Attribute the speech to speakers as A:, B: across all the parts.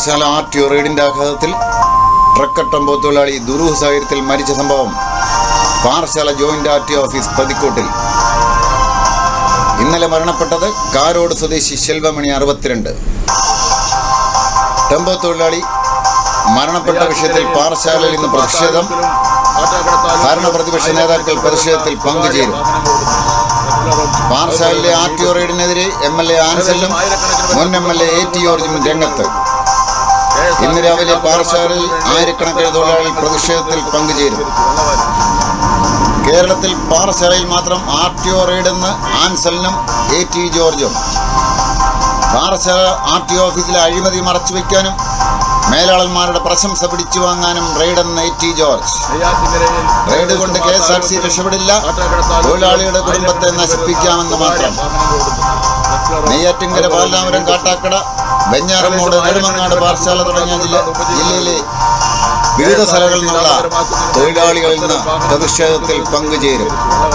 A: Parassala R T O റെയ്ഡിന്റെ ആഘാതത്തിൽ trekker tempo തൊഴിലാളി ദുരൂഹ സാഹചര്യത്തിൽ മരിച്ച സംഭവം Parassala joint R T office പതിക്കോട്ടിൽ ഇന്നലെ മരണപ്പെട്ടത് കാരോട് സ്വദേശി ശെൽവമണി അറുപത്തിരണ്ട് ടെമ്പോ തൊഴിലാളി മരണപ്പെട്ട വിഷയത്തിൽ പാറശാലയിൽ ഇന്ന് പ്രതിഷേധം ഭരണ പ്രതിപക്ഷ നേതാക്കൾ പ്രതിഷേധത്തിൽ പങ്കുചേരും പാറശാലയിലെ ആർ ടി ഒ റെയ്ഡിനെതിരെ എം എൽ എ ആൻസലും മുൻ M L A A T ജോർജും രംഗത്ത് ഇന്ന് രാവിലെ പാറശാലയിൽ ആയിരക്കണക്കിന് തൊഴിലാളികൾ പ്രതിഷേധത്തിൽ പങ്കുചേരും കേരളത്തിൽ പാറശാലയിൽ മാത്രം ആർ ടി ഒ റെയ്ഡെന്ന് ആൻസലിനും എ ടി ജോർജും പാറശാല ആർ ടി ഓഫീസിലെ അഴിമതി മറച്ചുവെക്കാനും മേലാളന്മാരുടെ പ്രശംസ പിടിച്ചു വാങ്ങാനും റെയ്ഡെന്ന് എ ടി ജോർജ് റെയ്ഡ് കൊണ്ട് കെ എസ് ആർ സി രക്ഷപ്പെടില്ല തൊഴിലാളിയുടെ കുടുംബത്തെ നശിപ്പിക്കാമെന്ന് മാത്രം നെയ്യാറ്റിങ്കര പാലാമരം കാട്ടാക്കട വെഞ്ഞാറമ്മൂട് നെടുമങ്ങാട് പാറശാല തുടങ്ങിയ ജില്ല ജില്ലയിലെ വിവിധ സ്ഥലങ്ങളിൽ നിന്നുള്ള തൊഴിലാളികൾ ഇന്ന് പ്രതിഷേധത്തിൽ പങ്കുചേരും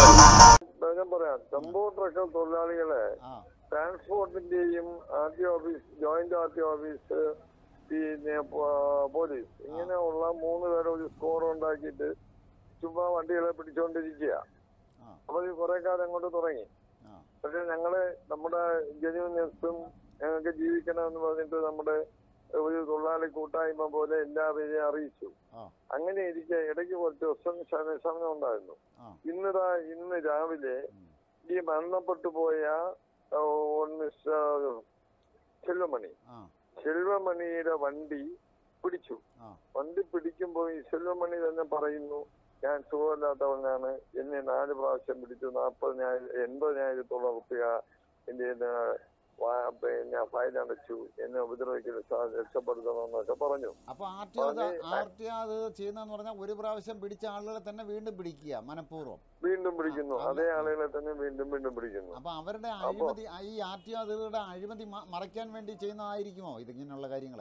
B: ഞാൻ പറയാം ടെമ്പോ ട്രക്കർ തൊഴിലാളികളെ ട്രാൻസ്പോർട്ടിന്റെയും R T office joint R T office പിന്നെ പോ- പോലീസ് ഇങ്ങനെയുള്ള മൂന്ന് പേരെ ഒരു സ്കോർ ഉണ്ടാക്കിയിട്ട് ചുമ്മാ വണ്ടികളെ പിടിച്ചുകൊണ്ടിരിക്കുക അപ്പൊ ഇത് കുറെ കാലം കൊണ്ട് തുടങ്ങി പക്ഷെ ഞങ്ങള് നമ്മുടെ ജനുവിനെസ്സും ഞങ്ങൾക്ക് ജീവിക്കണമെന്ന് പറഞ്ഞിട്ട് നമ്മുടെ ഒരു തൊഴിലാളി കൂട്ടായ്മ പോലെ എല്ലാവരെയും അറിയിച്ചു അങ്ങനെ ഇരിക്കെ ഇടയ്ക്ക് കുറച്ച് ദിവസം ശമ- ശമനം ഉണ്ടായിരുന്നു ഇന്നിതാ ഇന്ന് രാവിലെ ഈ മരണപ്പെട്ടു പോയ ആ, മിസ്റ്റർ സെൽവമണി സെൽവമണിയുടെ വണ്ടി പിടിച്ചു വണ്ടി പിടിക്കുമ്പോൾ ഈ സെൽവമണി തന്നെ പറയുന്നു ഞാൻ സുഖമില്ലാത്തവനാണ് എന്നെ നാല് പ്രാവശ്യം പിടിച്ചു നാൽപ്പതിനായിരം എൺപതിനായിരത്തോളം റുപ്യ എന്റെ ഇത് വാ- പിന്നെ ഫയൽ അടച്ചു എന്നെ ഉപദ്രവിക്കൽ രക്ഷപ്പെടുത്തണമെന്നൊക്കെ പറഞ്ഞു
C: അപ്പൊ ആർ ടി അത്
B: പറഞ്ഞ്
C: ആർ ടി അത് ചെയ്യുന്നതെന്ന് പറഞ്ഞാൽ ഒരു പ്രാവശ്യം പിടിച്ച ആളുകളെ തന്നെ വീണ്ടും പിടിക്കുക മനഃപൂർവ്വം
B: വീണ്ടും പിടിക്കുന്നു
C: ആ,
B: അതേ ആളുകളെ തന്നെ വീണ്ടും വീണ്ടും പിടിക്കുന്നു
C: അപ്പൊ അവരുടെ അഴിമതി ഈ ആർ ടി അതിരുടെ അഴിമതി മ- മറയ്ക്കാൻ വേണ്ടി ചെയ്യുന്നതായിരിക്കുമോ ഇതിങ്ങനെയുള്ള കാര്യങ്ങൾ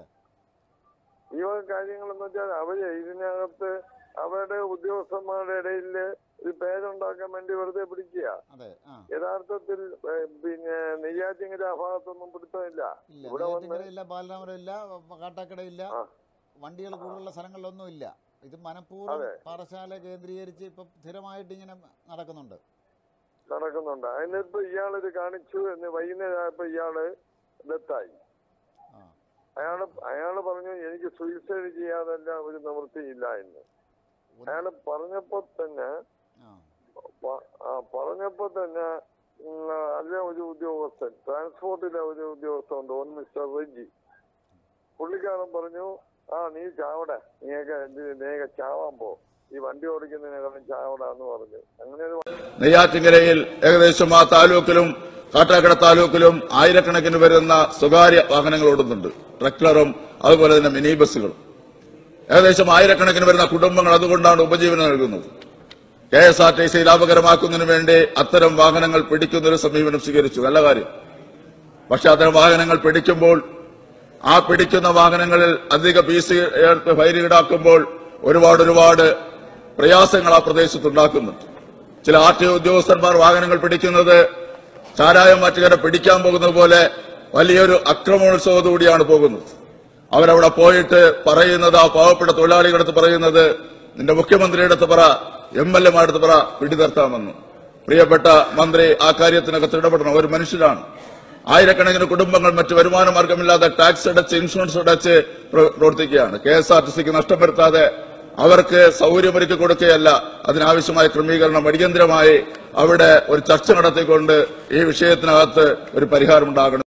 B: ഈ വക കാര്യങ്ങളെന്ന് വെച്ചാൽ അവര് ഇതിനകത്ത് അവരുടെ ഉദ്യോഗസ്ഥന്മാരുടെ ഇടയിൽ ഒരു പേരുണ്ടാക്കാൻ വേണ്ടി വെറുതെ പിടിക്കുക
C: അതെ ആ
B: യഥാർത്ഥത്തിൽ ഏഹ്, പിന്നെ നെയ്യാറ്റിങ്ങര ആ ഭാഗത്തൊന്നും പിടുത്തമില്ല
C: ഇല്ല
B: ഇവിടെ വന്ന്
C: നെയ്യാറ്റിൻകര ഇല്ല ബാലരാമരം ഇല്ല കാട്ടാക്കട ഇല്ല
B: ആ.
C: വണ്ടികൾ കൂടുതലുള്ള സ്ഥലങ്ങളിലൊന്നും ഇല്ല ഇത് മനഃപൂർവ്വം
B: അതെ.
C: പാറശാല കേന്ദ്രീകരിച്ച് ഇപ്പൊ സ്ഥിരമായിട്ട് ഇങ്ങനെ നടക്കുന്നുണ്ട്
B: നടക്കുന്നുണ്ട് അതിനിപ്പോ ഇയാളിത് കാണിച്ചു എന്ന് വൈകുന്നേരമായപ്പോ ഇയാള് ഡെത്തായി
C: ആ
B: അയാള് അയാള് പറഞ്ഞു എനിക്ക് സൂയിസൈഡ് ചെയ്യാതല്ല ഒരു നിവൃത്തിയില്ല എന്ന്
C: ഒരു-
B: അയാള് പറഞ്ഞപ്പോ തന്നെ
C: ആ
B: പ- ആ, പറഞ്ഞപ്പോ തന്നെ ഉം, അതിലെ ഒരു ഉദ്യോഗസ്ഥൻ ട്രാൻസ്പോർട്ടിലെ ഒരു ഉദ്യോഗസ്ഥൻ ഉണ്ട് ഓൻ മിസ്റ്റർ റെജി പുള്ളിക്കാരൻ പറഞ്ഞു ആ നീ ചാവടെ നീയൊക്കെ ഇത് നീയൊക്കെ ചാവാൻ പോ ഈ വണ്ടി ഓടിക്കുന്നതിനേക്കാളും ചാവടാന്ന് പറഞ്ഞു അങ്ങനെ ഒരു
D: നെയ്യാറ്റിങ്കരയിൽ ഏകദേശം ആ താലൂക്കിലും കാട്ടാക്കട താലൂക്കിലും ആയിരക്കണക്കിന് വരുന്ന സ്വകാര്യ വാഹനങ്ങൾ ഓടുന്നുണ്ട് ട്രക്ടറും അതുപോലെ തന്നെ മിനി ബസ്സുകളും ഏകദേശം ആയിരക്കണക്കിന് വരുന്ന കുടുംബങ്ങൾ അതുകൊണ്ടാണ് ഉപജീവനം നൽകുന്നത് K S R T C ലാഭകരമാക്കുന്നതിന് വേണ്ടി അത്തരം വാഹനങ്ങൾ പിടിക്കുന്ന ഒരു സമീപനം സ്വീകരിച്ചു നല്ല കാര്യം പക്ഷെ അത്തരം വാഹനങ്ങൾ പിടിക്കുമ്പോൾ ആ പിടിക്കുന്ന വാഹനങ്ങളിൽ അധിക പി സി ഫൈൻ ഈടാക്കുമ്പോൾ ഒരുപാട് ഒരുപാട് പ്രയാസങ്ങൾ ആ പ്രദേശത്തുണ്ടാക്കുന്നുണ്ട് ചില ആർ ടി ഉദ്യോഗസ്ഥന്മാർ വാഹനങ്ങൾ പിടിക്കുന്നത് ചാരായം മാറ്റുകാരെ പിടിക്കാൻ പോകുന്നത് പോലെ വലിയൊരു അക്രമോത്സവത്തോടുകൂടിയാണ് പോകുന്നത് അവരവിടെ പോയിട്ട് പറയുന്നത് ആ പാവപ്പെട്ട തൊഴിലാളികളുടെ അടുത്ത് പറയുന്നത് നിന്റെ മുഖ്യമന്ത്രിയുടെ അടുത്ത് പറ എം എൽ എമാരുടെ അടുത്ത് പറ പിടിനിർത്താമെന്ന് പ്രിയപ്പെട്ട മന്ത്രി ആ കാര്യത്തിനകത്ത് ഇടപെടണം ഒരു മനുഷ്യരാണ് ആയിരക്കണക്കിന് കുടുംബങ്ങൾ മറ്റ് വരുമാന മാർഗമില്ലാതെ ടാക്സ് അടച്ച് ഇൻഷുറൻസ് അടച്ച് പ്ര- പ്രവർത്തിക്കുകയാണ് കെ എസ് ആർ ടി സിക്ക് നഷ്ടം വരുത്താതെ അവർക്ക് സൗകര്യമൊരുക്കി കൊടുക്കുകയല്ല അതിനാവശ്യമായ ക്രമീകരണം അടിയന്തരമായി അവിടെ ഒരു ചർച്ച നടത്തിക്കൊണ്ട് ഈ വിഷയത്തിനകത്ത് ഒരു പരിഹാരമുണ്ടാകണം